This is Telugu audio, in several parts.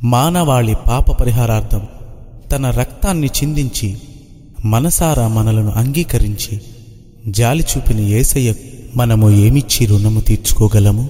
మానవాళి పాప పరిహారార్థం తన రక్తాన్ని చిందించి మనసారా మనలను అంగీకరించి జాలి చూపిన ఏసయ్య మనము ఏమిచ్చి రుణము తీర్చుకోగలము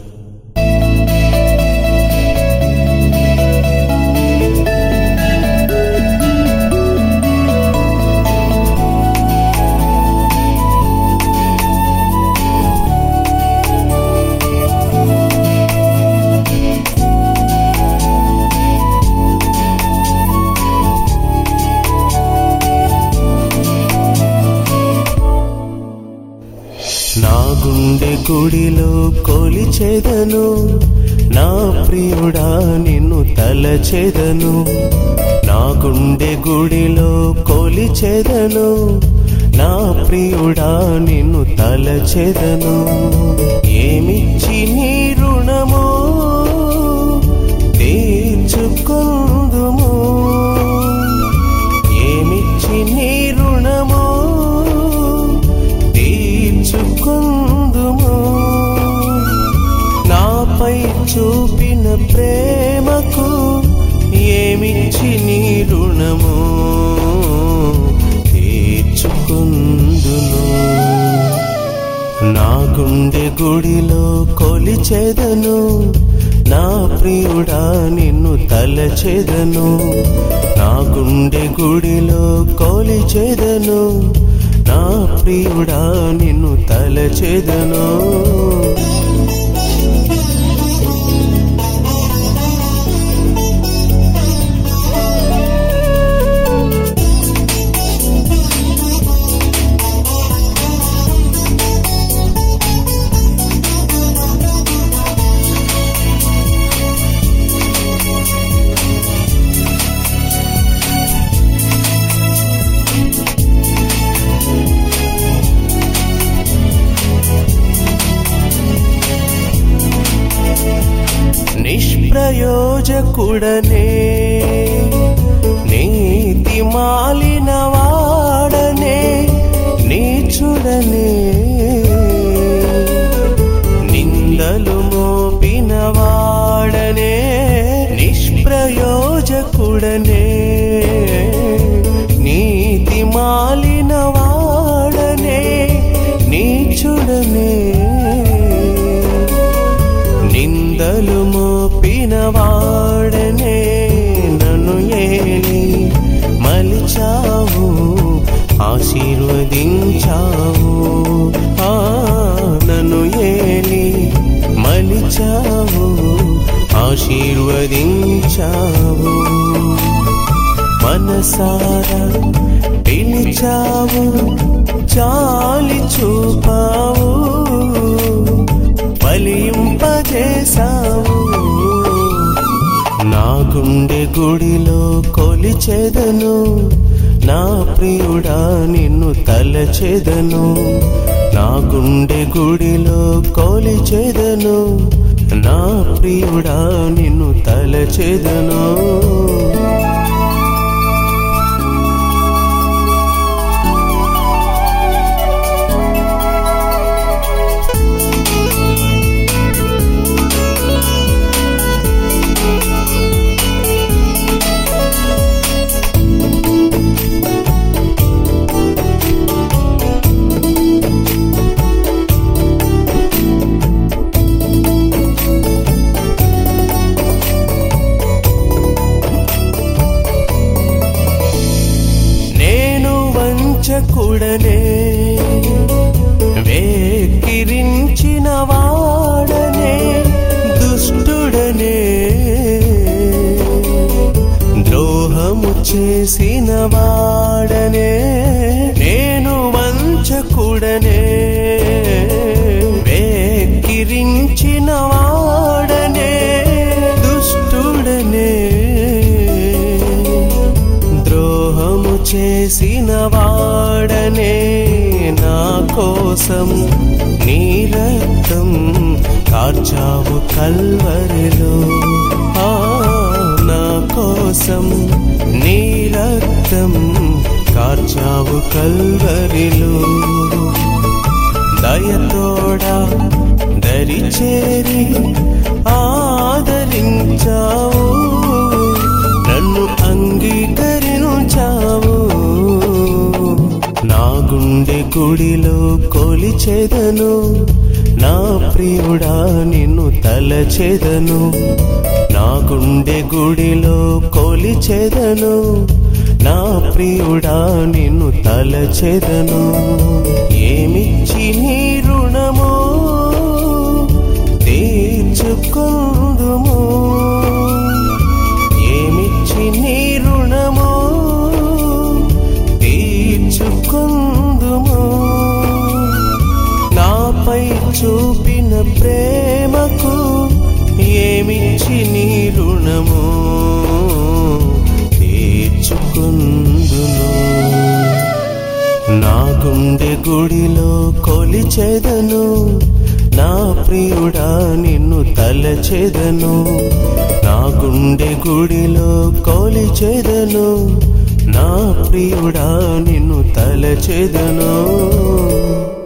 నా గుండె గుడిలో కొలిచెదను నా ప్రియుడా నిన్ను తలచెదను నా గుండె గుడిలో కొలిచెదను నా ప్రియుడా నిన్ను తలచెదను ఏమిచ్చి నీ రుణము తీర్చుకుందుము ఏమిచ్చి నీ రుణము తీర్చుకుందుము నాపై చూపిన ప్రేమకు ఏమిచ్చి నీ రుణము తీర్చుకుందును నా గుండె గుడిలో కొలిచెదను నా ప్రియుడా నిన్ను తలచెదను నా గుండె గుడిలో కొలిచెదను నా ప్రియుడా నిన్ను తలచెదను నిష్ప్రయోజకుడనే నీతి మాలిన వాడనే నీచుడనే నిందలు మోపిన వాడనే నిష్ప్రయోజకుడనే నీతి మాలిన వాడనే నీచుడనే నిందలు మోపిన వాడనే నన్ను ఏలి మలిచావు ఆశీర్వదించావు ఆ నన్ను ఏలి మలిచావు ఆశీర్వదించావు మనసారా పిలిచావు చాలి చూపావు ఫలింపజేశావు నా గుండె గుడిలో కొలిచెదను నా ప్రియుడా నిన్ను తలచెదను నా గుండె గుడిలో కొలిచెదను నా ప్రియుడా నిన్ను తలచెదను నేను వంచకుడనే వేకిరించిన వాడనే దుష్టుడనే ద్రోహము చేసిన వాడనే నేను వంచకుడనే వేకిరించిన వాడనే దుష్టుడనే ద్రోహము చేసిన వాడనే నా కోసం నీ రక్తం కార్చావు కల్వరిలో ఆ నా కోసం నీ రక్తం కార్చావు కల్వరిలో దయతోడా దరి చేరి ఆదరించావు గుండె గుడిలో కొలిచెదను నా ప్రియుడా నిన్ను తలచెదను నా గుండె గుడిలో కొలిచెదను నా ప్రియుడా నిన్ను తలచెదను ఏమిచ్చి నీ రుణమో తీర్చుకుందుము ఏమిచ్చి నీ రుణమో తీర్చుకుందుము నాపై చూపిన ప్రేమకు ఏమిచ్చి నీ రుణము తీర్చుకుందును నా గుండె గుడిలో కొలిచెదను నా ప్రియుడా నిన్ను తలచెదను నా గుండె గుడిలో కొలిచెదను నా ప్రియుడా నిన్ను తలచెదను